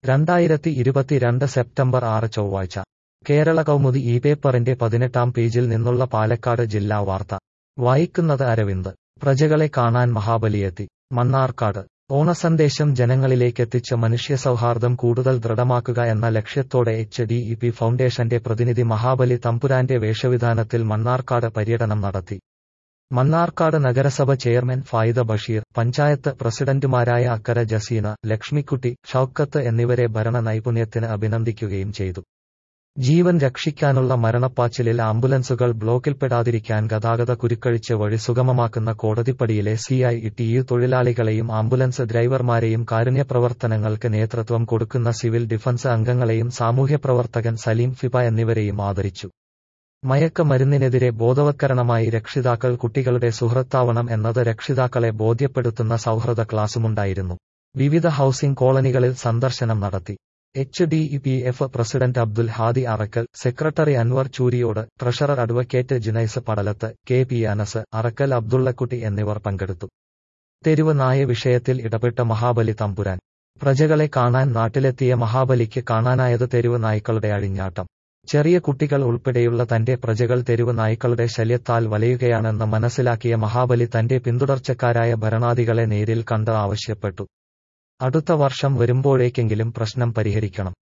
രണ്ടായിരത്തി ഇരുപത്തിരണ്ട് സെപ്റ്റംബർ ആറ് ചൊവ്വാഴ്ച കേരള കൗമുദി ഈ പേപ്പറിന്റെ പതിനെട്ടാം പേജിൽ നിന്നുള്ള പാലക്കാട് ജില്ലാ വാർത്ത വായിക്കുന്നത് അരവിന്ദ് പ്രജകളെ കാണാൻ മഹാബലിയെത്തി മണ്ണാർക്കാട് ഓണസന്ദേശം ജനങ്ങളിലേക്കെത്തിച്ച് മനുഷ്യസൗഹാർദ്ദം കൂടുതൽ ദൃഢമാക്കുക എന്ന ലക്ഷ്യത്തോടെ എച്ച് ഡി ഇ പി ഫൗണ്ടേഷന്റെ പ്രതിനിധി മഹാബലി തമ്പുരാന്റെ വേഷവിധാനത്തിൽ മണ്ണാർക്കാട് പര്യടനം നടത്തി മണ്ണാർക്കാട് നഗരസഭ ചെയർമാൻ ഫായിദ ബഷീർ പഞ്ചായത്ത് പ്രസിഡന്റുമാരായ അക്കര ജസീന ലക്ഷ്മിക്കുട്ടി ഷൌക്കത്ത് എന്നിവരെ ഭരണ നൈപുണ്യത്തിന് അഭിനന്ദിക്കുകയും ചെയ്തു ജീവൻ രക്ഷിക്കാനുള്ള മരണപ്പാച്ചിലിൽ ആംബുലൻസുകൾ ബ്ലോക്കിൽപ്പെടാതിരിക്കാൻ ഗതാഗത കുരുക്കഴിച്ച് വഴി സുഗമമാക്കുന്ന കോടതിപ്പടിയിലെ സിഐ ടിയു തൊഴിലാളികളെയും ആംബുലൻസ് ഡ്രൈവർമാരെയും കാരുണ്യപ്രവർത്തനങ്ങൾക്ക് നേതൃത്വം കൊടുക്കുന്ന സിവിൽ ഡിഫൻസ് അംഗങ്ങളെയും സാമൂഹ്യപ്രവർത്തകൻ സലീം ഫിബ എന്നിവരെയും ആദരിച്ചു മയക്ക മരുന്നിനെതിരെ ബോധവത്കരണമായി രക്ഷിതാക്കൾ കുട്ടികളുടെ സുഹൃത്താവണം എന്നത് രക്ഷിതാക്കളെ ബോധ്യപ്പെടുത്തുന്ന സൗഹൃദ ക്ലാസുമുണ്ടായിരുന്നു വിവിധ ഹൌസിംഗ് കോളനികളിൽ സന്ദർശനം നടത്തി H D E P F president Abdul Hadi Arakkal secretary Anwar Chooriyode treasurer advocate Jinais Padalath K P Anas Arakkal Abdullakutty എന്നിവർ പങ്കെടുത്തു തെരുവ് നായ വിഷയത്തിൽ ഇടപെട്ട മഹാബലി തമ്പുരാൻ പ്രജകളെ കാണാൻ നാട്ടിലെത്തിയ മഹാബലിക്ക് കാണാനായത് തെരുവ് നായ്ക്കളുടെ അഴിഞ്ഞാട്ടം ചെറിയ കുട്ടികൾ ഉൾപ്പെടെയുള്ള തന്റെ പ്രജകൾ തെരുവ് നായ്ക്കളുടെ ശല്യത്താൽ വലയുകയാണെന്ന് മനസ്സിലാക്കിയ മഹാബലി തന്റെ പിന്തുടർച്ചക്കാരായ ഭരണാധികളെ നേരിൽ കണ്ട് ആവശ്യപ്പെട്ടു അടുത്ത വർഷം വരുമ്പോഴേക്കെങ്കിലും പ്രശ്നം പരിഹരിക്കണം